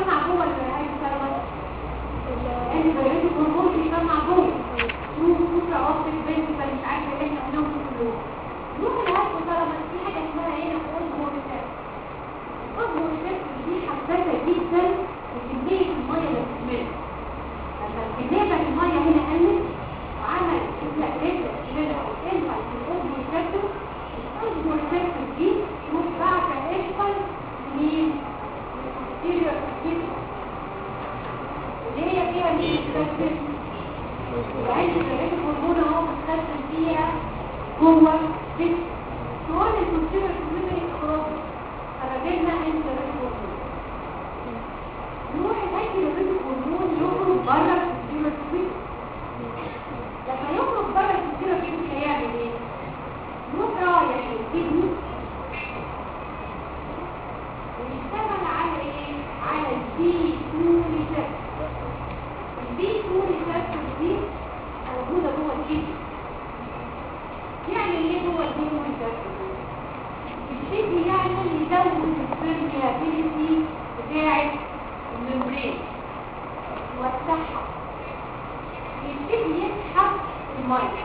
بيصنع جوه الهايبوثالاموس الانتيبيوتيك هرمون بيصنع جوه ثرو سوبرا اوبتيك فينتيكال مش عارفه ايه احنا قلناهم كلهم نروح الهايبوثالاموس في حاجه اسمها هنا اوزموريسيس الاوزموريسيس دي حساسه جدا لكميه الميه اللي بتتملى لما كميه الميه هنا قلت وعمل انتجريشن منها الانفايت الاوزموريسيس الاوزموريسيس دي تروح بعد اشفل مين الانتيريور اللي هي فيها مين بتتكلم وعند الرئيس الهرمون اهو بتخزن فيها جوه جسم سؤال الكونسيلر كوميونتي خلاص خرجنا انت الرئيس الهرمون نروح الانتي الرئيس الهرمون يخرج بره الكونسيلر كوميونتي لما يخرج بره الكونسيلر كوميونتي هيعمل ايه؟ يروح رايح الكدني ويشتغل على ايه؟ على البي 2 ريسبتور البي 2 ريسبتور دي موجوده جوه الكدني يعمل ايه جوه البي 2 ريسبتور يبتدي يعمل يزود البرميابيلتي بتاعه الممبرين يوسعها يبتدي يسحب الميه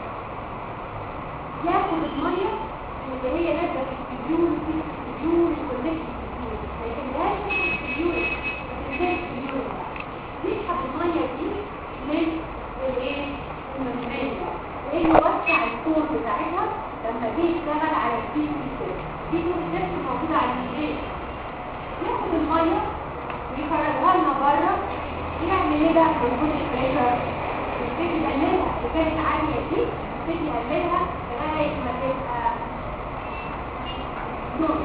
ياخد الميه اللي هي نازله في السبيول في السبيول كونكشن ما يخليهاش في السبيول ما تنزلش في السبيول يسحب الميه دي من الايه الممبرين لانه وسع الكور بتاعتها لما جه يشتغل على البي سي دي كونكشن موجوده على الممبرين ياخد الميه ويخرجها لنا بره يعمل ايه بقى بالكل بريشر يبتدي يقللها اللي كانت عاليه دي يبتدي يقللها لغايه ما تبقى نص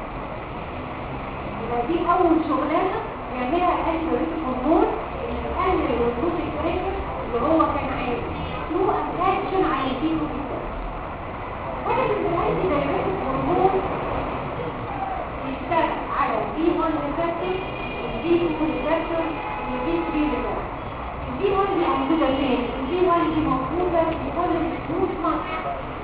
يبقى دي اول شغلانه يعملها الانتيبيوتيك هرمون اللي يقلل الوصول بريشر اللي هو كان عالي ثرو اكشن على البيكو واحد من الانتيبيوتيك هرمون يشتغل على البي 1 ريسبتور البي 2 ريسبتور والبي 3 ريسبتور البي 1 دي موجوده فين؟ البي 1 دي موجوده في كل الفلوس مصر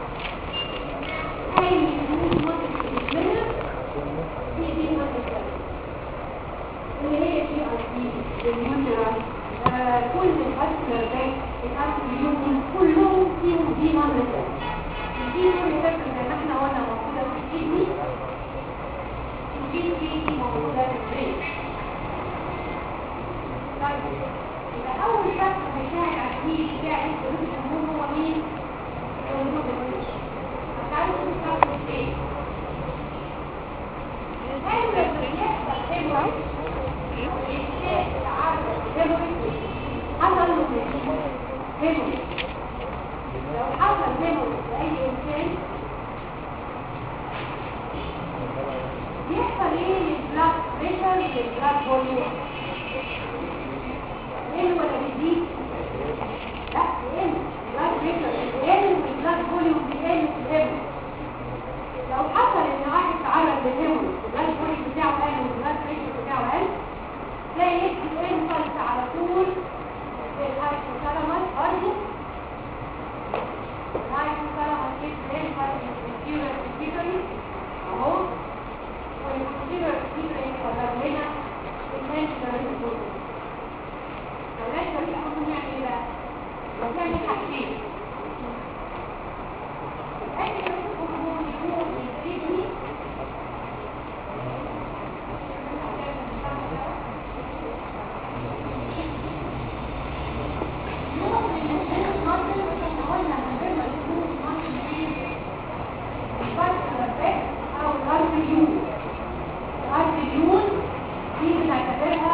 اي فلوس مصر منها في بي 1 ريسبتور اللي هي جي ار بي اليوترا كل الاسكر ده الاسكريون كلهم فيهم بي 1 ريسبتور البي 2 ريسبتور زي ما احنا قلنا موجوده في الكدني الجي دي موجودة في البريد طيب يبقى أول شخص هيساعد على التمييز بتاع الفلوس الهرمون هو مين؟ الهرمون الفلوس هتعرفوا تستخدموا ايه؟ الهرمون اللي بيحصل هيموريج الإنسان العرض هيموريج حصل له هيموريج لو حصل هيموريج لأي إنسان يحصل ايه للبلاد بريشر للبلاد فوليوم يقل ولا بيزيد لا يقل البلاد بريشر يقل والبلاد فوليوم بيقل في الهيمو لو حصل ان واحد تعرض للهيمو البلاد فوليوم بتاعه قل والبلاد بريشر بتاعه قل تلاقي يدي انفلت على طول الهايبوثالاموس برضه الهايبوثالاموس يدي انفلت للانتيريور بيتيوتري اهو والمدير الكبير يقرر لنا الناس ده فلاش ده بيقوم يعمل ايه بقى؟ يعمل حاجتين الأكل الهرمون يكون يبتدي نوع من المصدر اللي قلنا من غير ما يكون مصدر فيه او الارتيون الارتيون دي بنعتبرها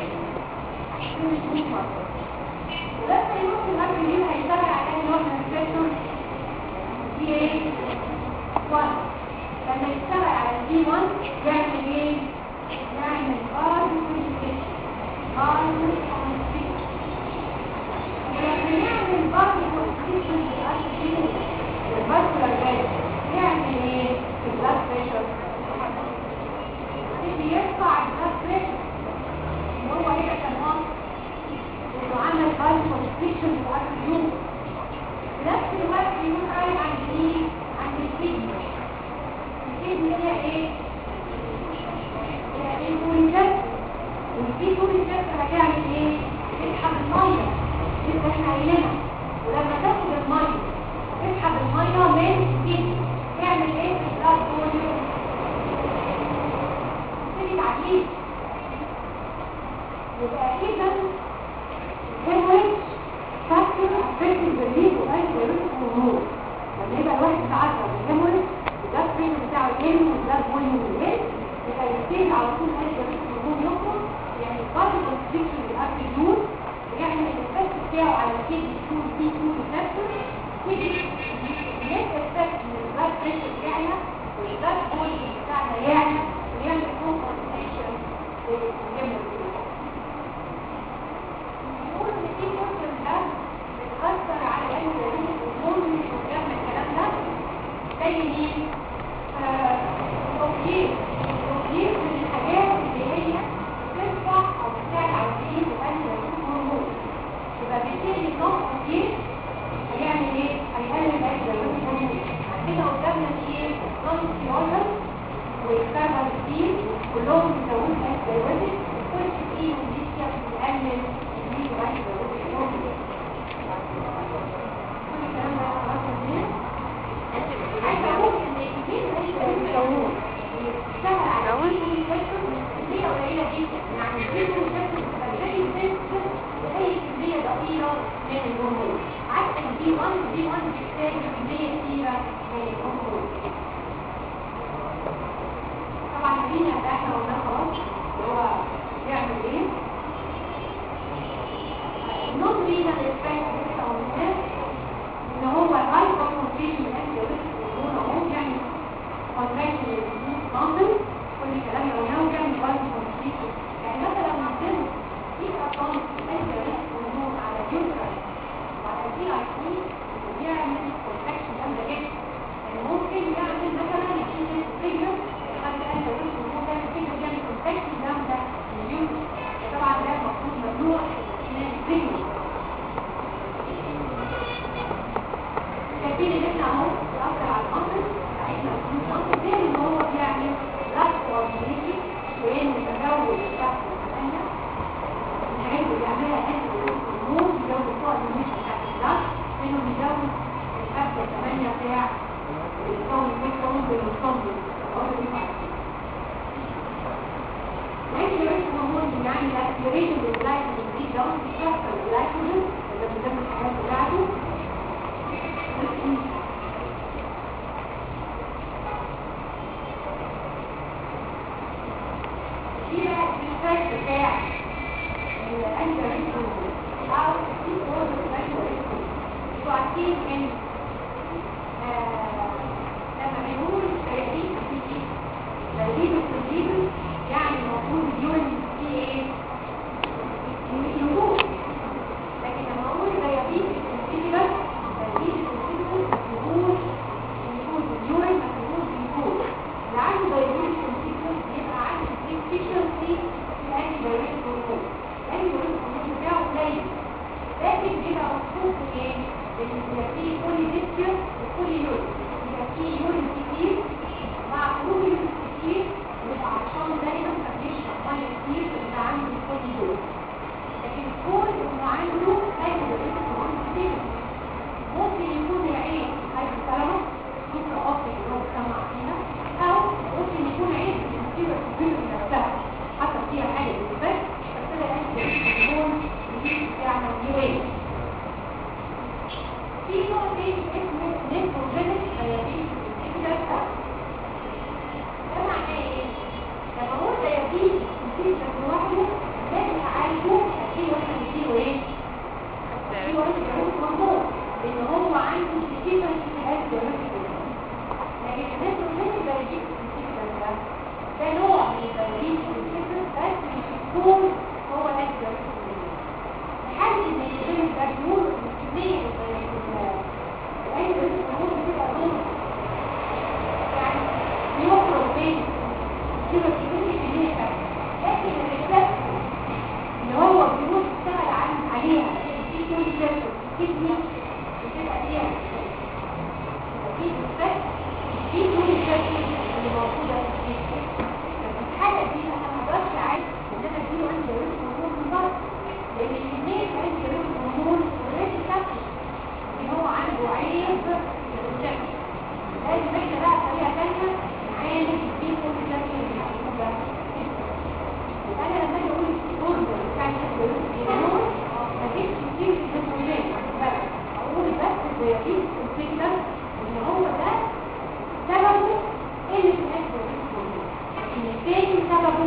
ولما يروح الارتيون هيشتغل على نوع من الريسبتور دي ايه 1 لما يشتغل على الدي 1 يعمل ايه يعمل ار كونستيشن ار كونستيشن ولما يعمل ار كونستيشن للارتيون والفاسكولار جاي يعمل ايه في البلاد بريشر يبتدي يرفع البلاد بريشر هو هنا كان ناقص انه عمل بال كونستيشن للارتيون في نفس الوقت يكون قايم عند مين عند الكدني الكدني هي ايه هي الكوليجات عايز على طول عايز الهرمون يخرج يعني بعد الكونستريكشن للابتيديول ويعمل الافكت بتاعه على الكي دي 2 بي 2 ريسبتور يجي النت افكت من البلاد بريشر بتاعنا والبلاد فوليوم بتاعنا يعلى ويعمل كونسنتريشن للجمل يقول ان في فرصه ده بتاثر على الهرمون وبيعمل الكلام ده زي مين؟ توجيه توجيه من الحاجات اللي هي بترفع او بتساعد على ايه تقلل الهرمون يبقى بالتالي النقص توجيه هيعمل ايه؟ هيقلل الهرمون كده قدامنا في ايه؟ نون ستيرويدال والكاربال ستيل كلهم بيزودوا الانتيبيوتيك وكل ايه وديسيا بتقلل الهرمون كل الكلام ده خلاص منين؟ عايزه اقول ان كميه الهرمون بتشتغل على كميه قليله جدا يعني الفيتو ريسبتور بتبقى فيري سنسيتيف لاي كميه ضئيله من الهرمون عكس البي 1 البي 1 بيحتاج كميه كبيره من الهرمون طبعا الدنيا ده احنا قلنا خلاص اللي هو بيعمل ايه النون رينال افكت لسه قلناه ان هو الهاي كونسنتريشن انتيبيوتيك هرمون اهو بيعمل كونتراكشن للسموث ماسل كل الكلام اللي قلناه بيعمل هاي كونسنتريشن يعني مثلا لو عندنا في ارقام انتيبيوتيك هرمون على اليوترس وعلى البي اي سي بيعمل كونتراكشن جامده جدا يعني ممكن يعمل مثلا يشيل فيجر حد انتيبيوتيك هرمون ده فيجر بيعمل كونتراكشن جامده لليوترس طبعا ده المفروض ممنوع من الفيجر شايفين ان احنا اهو بنأثر على المنطق بتاعتنا المنطق غير ان هو بيعمل ربط كوردينيشن وان تزود الشخص الثانيه الحاجات اللي بيعملها انت الهرمون بيزود الكوردينيشن بتاعت الضغط انه بيزود الفرق الثمانيه بتاع الكون الكون بالكون ماشي ريسك هرمون يعني الاكتيريشن للجلايكوجين دي داون بيكسر الجلايكوجين اللي بيدمر الحاجات بتاعته في بقى الفرق بتاع الانتريسم او في فورد الانتريسم انتوا عارفين ان لما بنقول تركيب في تركيب التركيب يعني المفروض اليورين فيه ايه؟ يروح لكن لما اقول ديابيت التركيب بس تركيب التركيب يقول يقول اليورين ما تقول يقول اللي عنده ديابيت التركيب يبقى عنده deficiency في الانتي دايوريتك هرمون الانتي دايوريتك هرمون بتاعه قليل لكن بيبقى مخصوص بايه؟ ان بيبقى فيه بولي ديسكيا وبولي يورين بيبقى فيه يورين كتير مع خروج اليورين كتير يبقى عطشان دايما فبيشرب ميه كتير فبيبقى عنده بولي يورين لكن كل انه عنده انتي دايوريتك هرمون كتير ممكن يكون العين هايبوثالاموس سوبر اوبتيك اللي هو بيسمع فيها او ممكن يكون عين بتصير الكمبيوتر نفسها حصل فيها حاجه بالذات فابتدى الانتي هرمون الجديد بتاعنا نيو ايه في نوع تاني اسمه نيتروجينيك دايابيتس الكبيرة ده ده معناه ايه؟ لما هو دايابيتس الكبيرة لوحده لازم اعالجه اديله واحنا نديله ايه؟ اديله واحنا هرمون لان هو عنده deficiency في هذا الهرمون لكن النيتروجينيك دايابيتس الكبيرة ده ده نوع من الدايابيتس الكبيرة بس مش يكون هو نفس الهرمون لحد ان الجين ده بيقول ان كمية الأيضا الهرمون بتبقى نور يعني بيخرج بين كده كمية كمية كاملة لكن الريسبت اللي هو بيقول اشتغل عن عليها في كل ريسبت كدني بتبقى فيها في ريسبت في كل ريسبت اللي موجودة في الجسم بس الحالة دي انا ما اقدرش اعيش ان انا اديله انتي هرمون من بره لان كمية الانتي هرمون اوريدي كافية ان هو عنده عيب في الريسبت لازم احنا بقى بطريقة تانية نعالج في كل ريسبت اللي موجودة في الجسم يبقى انا لما اجي اقول الاوردر بتاع الهرمون مفيش كتير في الهرمونات بس اقول بس الديابيتس الفكرة ان هو ده سببه قلة الانتي هرمون لكن التاني سببه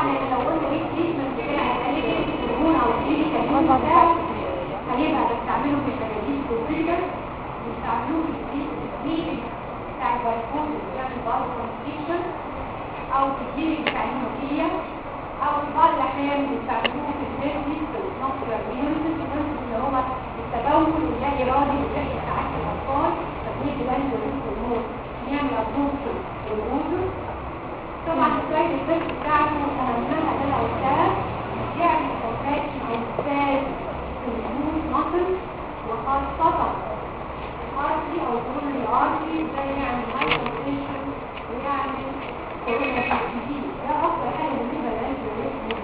لو قلنا ايه التريتمنت بتاع الهرمون او الكلينيكال خلاص بعد بتاعه الفحص. هيبقى بستعمله في البلاديس والفيجر بستعمله في التكنيك بتاع البايكون اللي بيعمل بايو كونستيشن او في الجيل بتاع الهيموفيليا او في بعض الاحيان بيستعملوه في البيزنس في النقطه البيولوجيست اللي هو التبول واللا ارادي واللا ساعات الاطفال تكنيك الانجل هرمون يعمل ابروشن للوزن طبعا السلايد البيت بتاعته اهمها ده لو قلتها يعمل كونتراكشن او سباز في الجلوس مصل وخاصة الارتي او الكورونري ارتي ده يعمل هايبرتنشن ويعمل كورونري ده افضل حاجه بالنسبه للانجل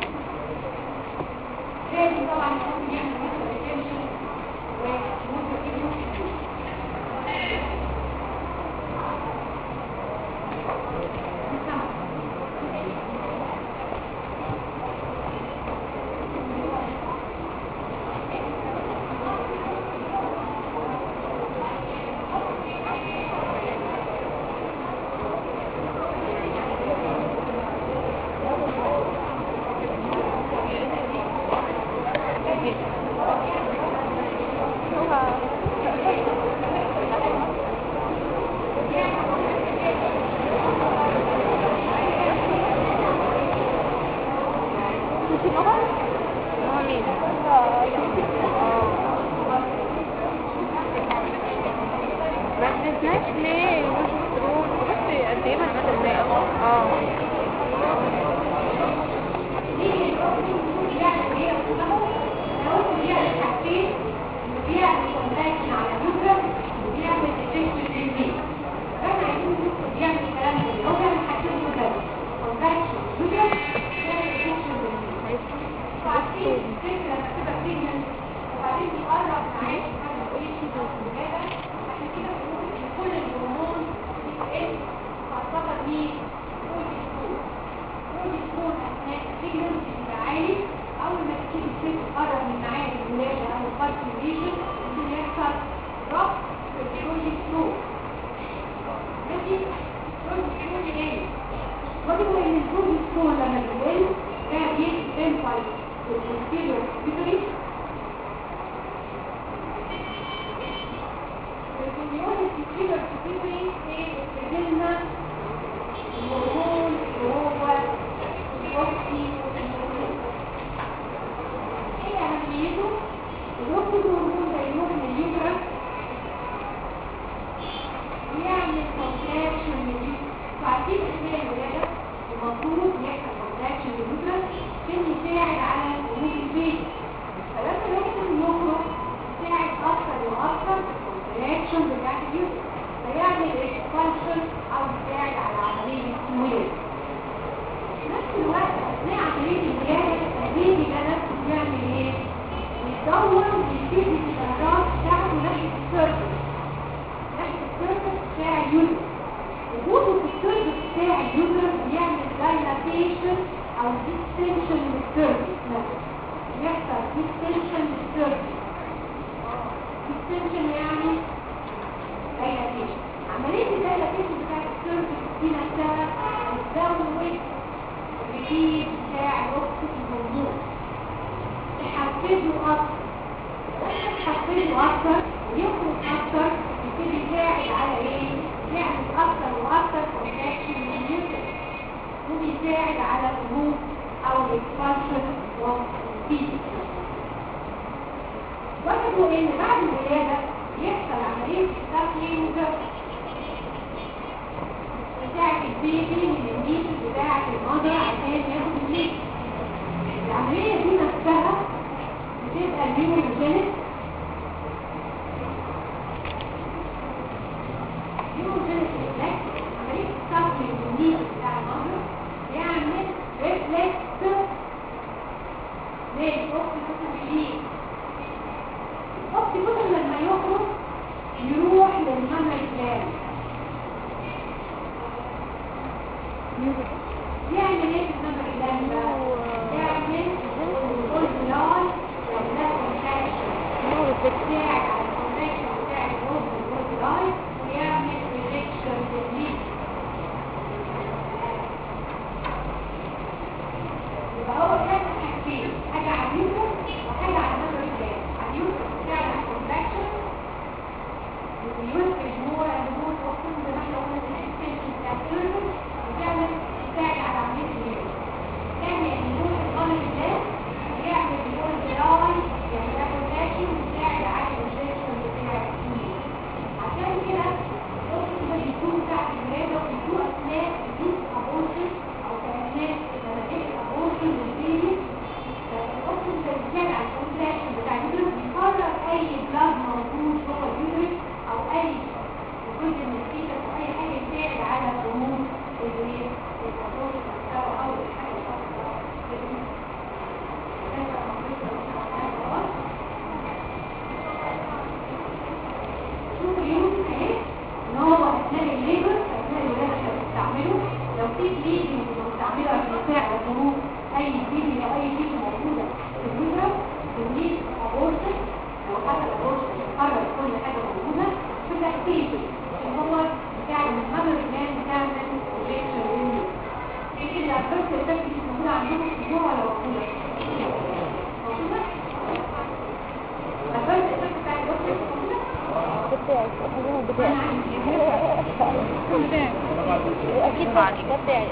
تاني طبعا ممكن يعمل هايبرتنشن وممكن يعمل مش نهى نهى مين ما حدثناش ليه بروجسترون بصي قد ايه ما حدثناش اه يكون اثناء السيجنال بيبقى عالي اول ما تيجي الست تقرب من ميعاد الولاده او الفالسيفيشن ممكن يحصل ضغط في البيولوجي فلو ماشي البيولوجي ايه برضه ان البيولوجي فلو لما بيقل ده بيدي تمبل في البوستيريور بيتري البيولوجي البوستيريور بيتري ايه بتديلنا الهرمون اللي هو الوقتي ايه اهميته الوقت الهرمون ده يروح لليوترس ويعمل كونتراكشن لليوترس فعارفين اثناء الولاده المفروض يحصل كونتراكشن لليوترس عشان يساعد على خروج البيبي فلما الواحد يخرج يساعد اكتر واكتر في الكونتراكشن بتاعت اليوترس فيعمل اكسبانشن او يساعد على عمليه التمويل في نفس الوقت اثناء عمليه الولاده البيبي ده نفسه بيعمل ايه؟ بيدور بيبتدي الشهرات بتاعته ناحيه السيرفس ناحيه السيرفس بتاع اليوترس وجوده في السيرفس بتاع اليوترس بيعمل دايلاتيشن او ديستنشن للسيرفس نفسه بيحصل ديستنشن للسيرفس ديستنشن يعني دايلاتيشن عمليه الدايلاتيشن بتاعت السيرفس دي نفسها بتزود الريليز بتاع الاكسجين الهرمون تحفزه اكتر لما تحفزه اكتر ويخرج اكتر يبتدي يساعد على ايه؟ يعمل اكتر واكتر كونتراكشن للنيوترس وبيساعد على الهروب او الاكسبانشن والفيدي وجدوا ان بعد الولاده يحصل عمليه ساكلينج بتاعت البيبي من النيش بتاعت المضر عشان ياخد النيش العملية دي نفسها بتبقى نيوروجينيك نيوروجينيك ريفلكس عملية الصفر النيش بتاع المضر يعمل ريفلكس للأوكسيتوسين الأوكسيتوسين لما يخرج يروح للممر الجانب يعمل ايه في النمر الجانب بقى؟ يعمل الكولبلان ولا كونتراكشن بتاعك على الكونتراكشن بتاع الروز والكولبلان ويعمل ريجكشن للميت عندكم اسبوع ولا موجوده موجوده الفرق الاساسي بتاع الدكتور موجوده بتاعي الحزام بتاعي اكيد بتاعي اكيد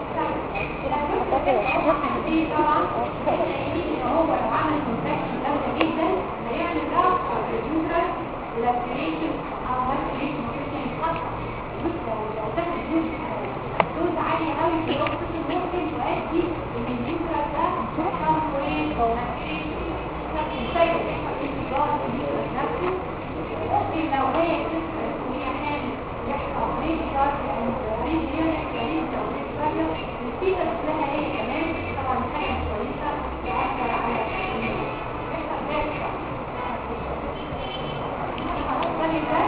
في طبعا ان هو لو عمل كونتراكشن جامده جدا هيعمل ضغط على اليوترس لاكريشن او لاكريشن كريشن خاصه بص لو لو تاخد دوز دوز عاليه قوي في الاكسجين ممكن تؤدي ان اليوترس ده يحصل له ايه لاكريشن سايد يحصل انفجار في اليوترس نفسه ممكن لو هي تسكر وهي حامل يحصل ريديكار او ريديونيك ريديكار او ريديكار الفيتس لها ايه كمان طبعا حاجه مش كويسه تاثر على يحصل ذلك خلاص ده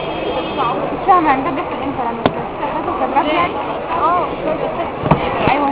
مش فاهمة انت بيحصل امتى لما بتستخدمه كدراسة يعني؟ اه ايوه